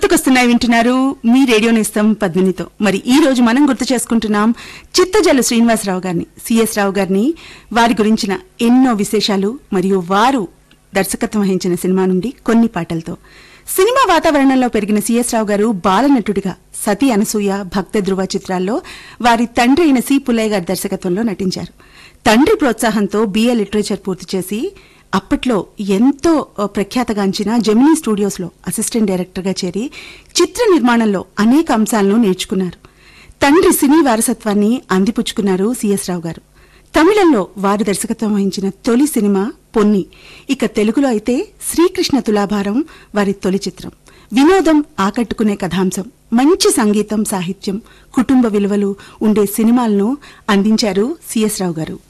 గుర్తుకొస్తున్నాయి వింటున్నారు మీ రేడియో నేస్తం పద్మినితో మరి ఈ రోజు మనం గుర్తు చేసుకుంటున్నాం చిత్తజల్లు శ్రీనివాసరావు గారిని సిఎస్ రావు గారిని వారి గురించిన ఎన్నో విశేషాలు మరియు వారు దర్శకత్వం వహించిన సినిమా నుండి కొన్ని పాటలతో సినిమా వాతావరణంలో పెరిగిన సిఎస్ రావు గారు బాలనటుడిగా సతీ అనసూయ భక్త ధృవ చిత్రాల్లో వారి తండ్రి అయిన సి పుల్లయ్య గారి దర్శకత్వంలో నటించారు తండ్రి ప్రోత్సాహంతో బిఏ లిటరేచర్ పూర్తి చేసి అప్పట్లో ఎంతో ఆ, ప్రఖ్యాతగాంచిన జెమినీ స్టూడియోస్లో అసిస్టెంట్ డైరెక్టర్గా చేరి చిత్ర నిర్మాణంలో అనేక అంశాలను నేర్చుకున్నారు తండ్రి సినీ వారసత్వాన్ని అందిపుచ్చుకున్నారు సిఎస్ రావు గారు తమిళంలో వారు దర్శకత్వం వహించిన తొలి సినిమా పొన్ని ఇక తెలుగులో అయితే శ్రీకృష్ణ తులాభారం వారి తొలి చిత్రం వినోదం ఆకట్టుకునే కథాంశం మంచి సంగీతం సాహిత్యం కుటుంబ విలువలు ఉండే సినిమాలను అందించారు సిఎస్ రావు గారు